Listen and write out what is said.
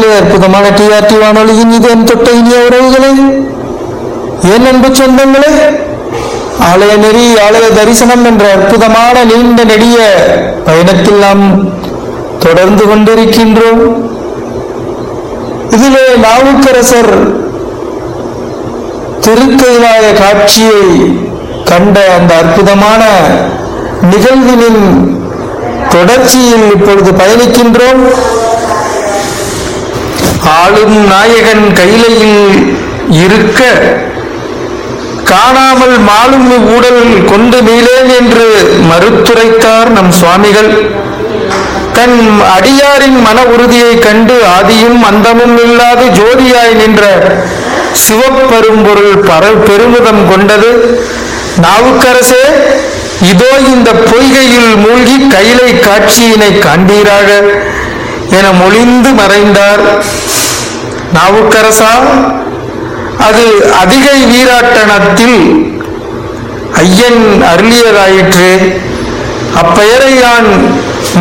நேர்களே அற்புதமான டிஆர்டி வானொலியின் இதயம் தொட்ட இனிய உறவுகளே ஏன் அன்பு சொந்தங்களே ஆலய நெறி ஆலய தரிசனம் என்ற அற்புதமான நீண்ட நெடிய பயணத்தில் நாம் தொடர்ந்து கொண்டிருக்கின்றோம் இதிலே நாவுக்கரசர் திருக்கைலாய காட்சியை கண்ட அந்த அற்புதமான நிகழ்வினின் தொடர்ச்சியில் இப்பொழுது பயணிக்கின்றோம் ஆளும் நாயகன் கைலையில் இருக்க காணாமல் மாலும் ஊடல் கொண்டு மீளேன் என்று மறுத்துரைத்தார் நம் சுவாமிகள் தன் அடியாரின் மன உறுதியை கண்டு ஆதியும் அந்தமும் இல்லாது ஜோதியாய் நின்ற சிவப்பெரும்பொருள் பர பெருமிதம் கொண்டது நாவுக்கரசே இதோ இந்த பொய்கையில் மூழ்கி கைலை காட்சியினை காண்பீராக என மொழிந்து மறைந்தார் நாவுக்கரசா அது அதிகை வீராட்டனத்தில் ஐயன் அருளியதாயிற்று அப்பெயரை நான்